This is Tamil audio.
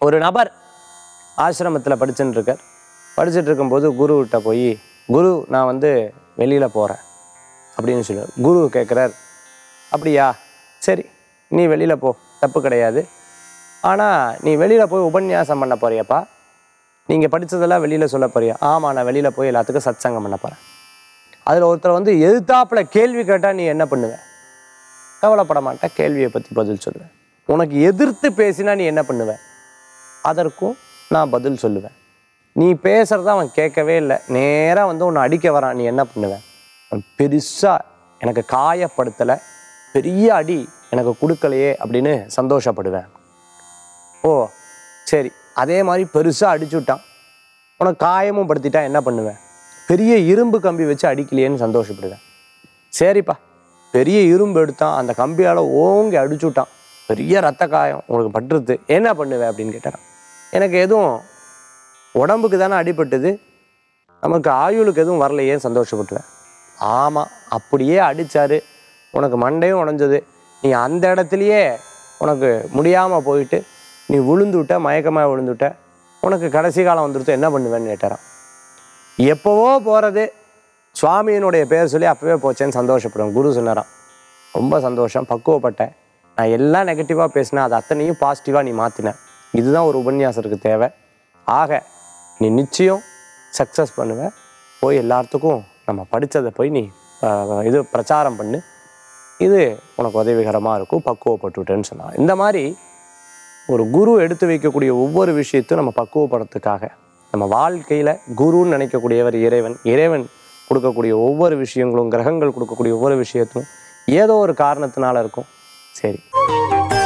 ஒரு நபர் ஆசிரமத்தில் படிச்சுட்டு இருக்கார் படிச்சுட்டு இருக்கும்போது குருக்கிட்ட போய் குரு நான் வந்து வெளியில் போகிறேன் அப்படின்னு சொல்லுவார் குரு கேட்குறார் அப்படியா சரி நீ வெளியில் போ தப்பு கிடையாது ஆனால் நீ வெளியில் போய் உபன்யாசம் பண்ண போறியாப்பா நீங்கள் படித்ததெல்லாம் வெளியில் சொல்ல போறியா ஆமாம் நான் வெளியில் போய் எல்லாத்துக்கும் சத்சங்கம் பண்ண போகிறேன் அதில் ஒருத்தர் வந்து எதிர்த்தாப்புல கேள்வி கேட்டால் நீ என்ன பண்ணுவ கவலைப்பட மாட்டேன் கேள்வியை பற்றி பதில் சொல்லுவேன் உனக்கு எதிர்த்து பேசினா நீ என்ன பண்ணுவ அதற்கும் நான் பதில் சொல்லுவேன் நீ பேசுகிறத அவன் கேட்கவே இல்லை நேராக வந்து உன்னை அடிக்க வரான் நீ என்ன பண்ணுவ அவன் பெருசாக எனக்கு காயப்படுத்தலை பெரிய அடி எனக்கு கொடுக்கலையே அப்படின்னு சந்தோஷப்படுவேன் ஓ சரி அதே மாதிரி பெருசாக அடிச்சு விட்டான் உனக்கு காயமும் படுத்திட்டா என்ன பண்ணுவேன் பெரிய இரும்பு கம்பி வச்சு அடிக்கலையேன்னு சந்தோஷப்படுவேன் சரிப்பா பெரிய இரும்பு எடுத்தான் அந்த கம்பியால் ஓங்கி அடிச்சு விட்டான் பெரிய ரத்த காயம் உனக்கு பட்டுருது என்ன பண்ணுவேன் அப்படின்னு கேட்டான் எனக்கு எதுவும் உடம்புக்கு தானே அடிபட்டது நமக்கு ஆயுளுக்கு எதுவும் வரலையேன்னு சந்தோஷப்பட்டுவேன் ஆமாம் அப்படியே அடிச்சாரு உனக்கு மண்டையும் உடஞ்சது நீ அந்த இடத்துலையே உனக்கு முடியாமல் போயிட்டு நீ விழுந்துவிட்ட மயக்கமாக விழுந்துவிட்ட உனக்கு கடைசி காலம் வந்துடுத்து என்ன பண்ணுவேன்னு கேட்டாராம் எப்போவோ போகிறது சுவாமியினுடைய பேர் சொல்லி அப்போவே போச்சேன்னு சந்தோஷப்படுவேன் குரு சொன்னாராம் ரொம்ப சந்தோஷம் பக்குவப்பட்டேன் நான் எல்லாம் நெகட்டிவாக பேசினேன் அது அத்தனையும் பாசிட்டிவாக நீ மாற்றின இதுதான் ஒரு உபன்யாசருக்கு தேவை ஆக நீ நிச்சயம் சக்ஸஸ் பண்ணுவ போய் எல்லாத்துக்கும் நம்ம படித்ததை போய் நீ ஆஹ், இது பிரச்சாரம் பண்ணு இது உனக்கு உதவிகரமாக இருக்கும் பக்குவப்பட்டுவிட்டேன்னு சொன்னான் இந்த மாதிரி ஒரு குரு எடுத்து வைக்கக்கூடிய ஒவ்வொரு விஷயத்தையும் நம்ம பக்குவப்படுறதுக்காக நம்ம வாழ்க்கையில் குருன்னு நினைக்கக்கூடியவர் இறைவன் இறைவன் கொடுக்கக்கூடிய ஒவ்வொரு விஷயங்களும் கிரகங்கள் கொடுக்கக்கூடிய ஒவ்வொரு விஷயத்தும் ஏதோ ஒரு காரணத்தினால இருக்கும் சரி